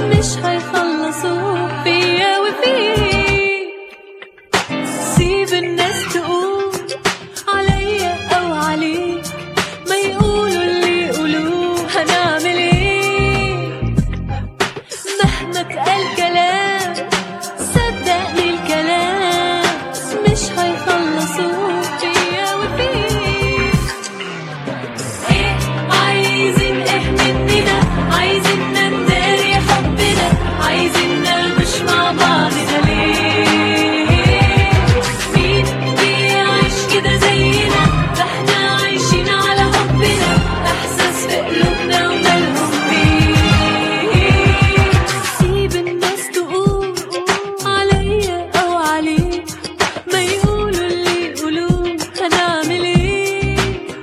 مش هيخلصوا فيا وفيك سيب الناس تقول عليا او عليك ما يقولوا اللي يقولوه هنعمل ايه مهما اتقال كلام صدقني الكلام مش هيخلصوا فيا وفيك ايه عايزين ايه مننا عايزين نداري حبنا عايزين نرمش مع بعضنا ليه مين بيعيش كده زينا ده احنا عايشين على حبنا احساس في قلوبنا ومالهم بيه سيب الناس تقول عليا او عليك ما يقولوا اللي يقولوه هنعمل ايه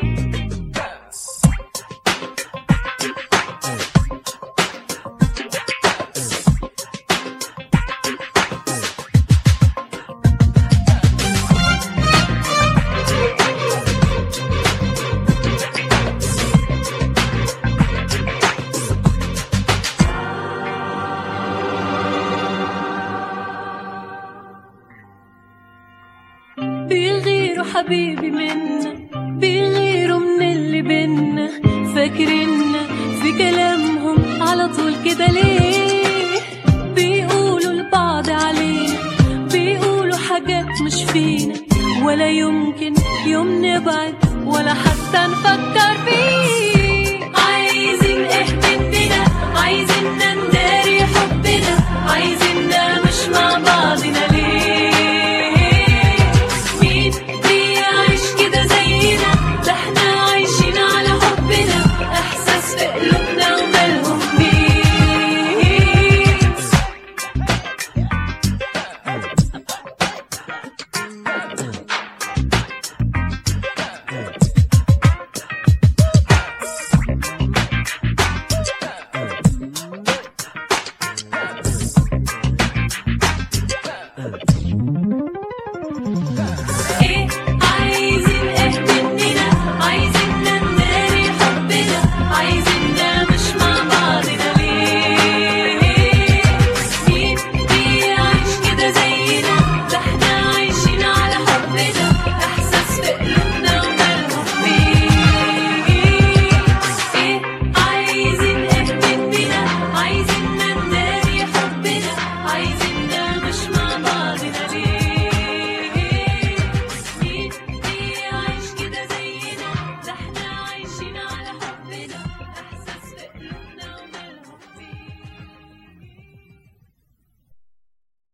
بيغيروا حبيبي منا بيغيروا من اللي بينا فاكريننا في كلامهم على طول كده ليه بيقولوا لبعض علينا بيقولوا حاجات مش فينا ولا يمكن يوم نبعد